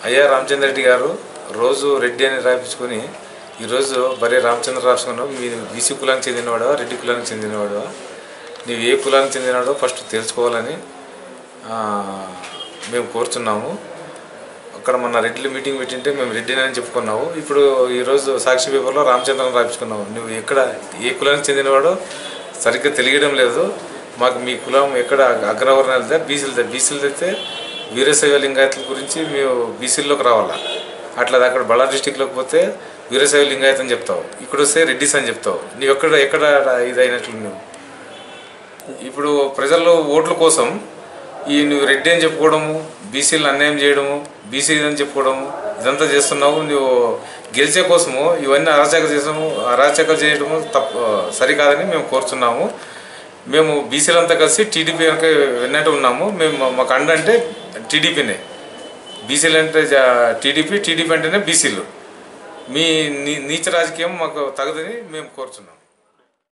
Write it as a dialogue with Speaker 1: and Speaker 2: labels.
Speaker 1: అయ్యా రామచంద్ర రెడ్డి గారు రోజు రెడ్డి అని రాయించుకొని ఈరోజు బరే రామచంద్ర రాసుకున్నావు మీ బీసీ కులానికి చెందినవాడా రెడ్డి కులానికి చెందినవాడా నీవు ఏ కులానికి చెందినవాడో ఫస్ట్ తెలుసుకోవాలని ఆ, మేము కోరుతున్నాము అక్కడ మన రెడ్డిలు మీటింగ్ పెట్టింటే మేము రెడ్డిని అని చెప్పుకున్నావు ఇప్పుడు ఈరోజు సాక్షి పేపర్లో రామచంద్రన్ రాయించుకున్నావు నువ్వు ఎక్కడ ఏ కులానికి చెందినవాడో సరిగ్గా తెలియడం లేదు మాకు మీ కులం ఎక్కడ అగ్రవర్ణ వెళ్తే బీసీలు బీసీలు అయితే వీరశైవ లింగాయతుల గురించి మేము బీసీల్లోకి రావాలా అట్లా అక్కడ బళ్ళారి డిస్టిక్లోకి పోతే వీరశైవ లింగాయత్ అని చెప్తావు ఇక్కడ వస్తే రెడ్డిస్ అని చెప్తావు నీవు ఎక్కడ ఎక్కడ ఇది అయినట్లు నువ్వు ఇప్పుడు ప్రజల్లో ఓట్ల కోసం ఈ నువ్వు రెడ్డి అని చెప్పుకోవడము బీసీలను అన్యాయం చేయడము బీసీ అని చెప్పుకోవడము ఇదంతా చేస్తున్నావు నువ్వు గెలిచే కోసము ఇవన్నీ అరాచక చేసాము అరాచక చేయడము తప్పు సరికాదని మేము కోరుతున్నాము మేము బీసీలంతా కలిసి టీడీపీ వెనక విన్నట్టు ఉన్నాము మేము మాకు అండ అంటే టీడీపీనే బీసీలు అంటే టీడీపీ టీడీపీ అంటేనే బీసీలు మీ నీ నీచ రాజకీయం మాకు తగదని మేము కోరుతున్నాం